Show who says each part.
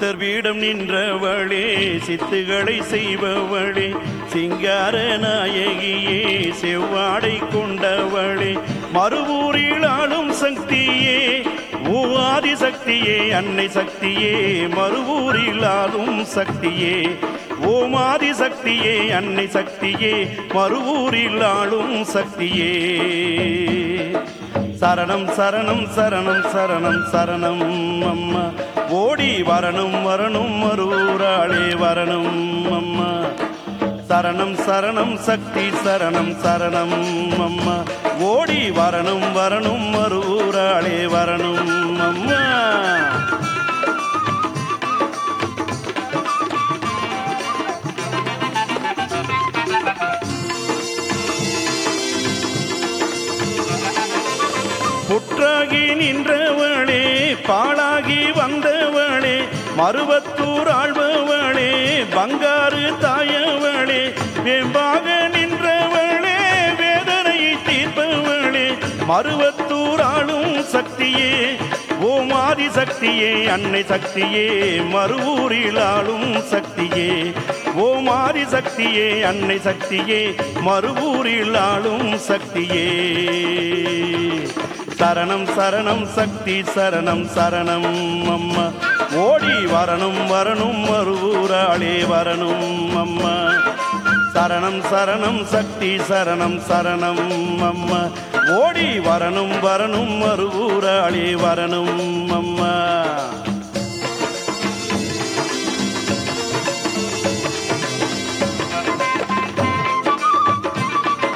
Speaker 1: சித்தர் வீடம் நின்றவளே சித்துகளை செய்பவளே சிங்கார நாயகியே செவ்வாடை கொண்டவளே மறுவூரில் ஆளும் சக்தியே ஓ ஆதிசக்தியே அன்னை சக்தியே மறுவூரில் ஆளும் சக்தியே ஓம் ஆதிசக்தியே அன்னை சக்தியே மறுவூரில் ஆளும் சக்தியே சரணம் சரணம் சரணம் சரணம் சரணம் அம்மா ஓடி வரணும் வரணும் மறுவூராளே வரணும் அம்மா சரணம் சரணம் சக்தி சரணம் சரணம் அம்மா ஓடி வரணும் வரணும் மறுவூராளே வரணும் அம்மா புற்றாகி நின்றவளே பாழாகி வந்தவளே மருவத்தூர் ஆழ்பவளே பங்காரு தாயவளே வேம்பாக நின்றவளே வேதனையை தீர்ப்பவளே மருவத்தூர் ஆளும் சக்தியே ஓம் ஆதி சக்தியே அன்னை சக்தியே மறுவூரில் ஆளும் சக்தியே ஓம் ஆதி சக்தியே அன்னை சக்தியே மறுவூரில் ஆளும் சக்தியே சரணம் சரணம் சக்தி சரணம் சரணம் அம்மா ஓடி வரணும் வரணும் மறுவூராளே வரணும் அம்மா சரணம் சரணம் சக்தி சரணம் சரணம் அம்மா ஓடி வரணும் வரணும் மறுவூராளே வரணும் அம்மா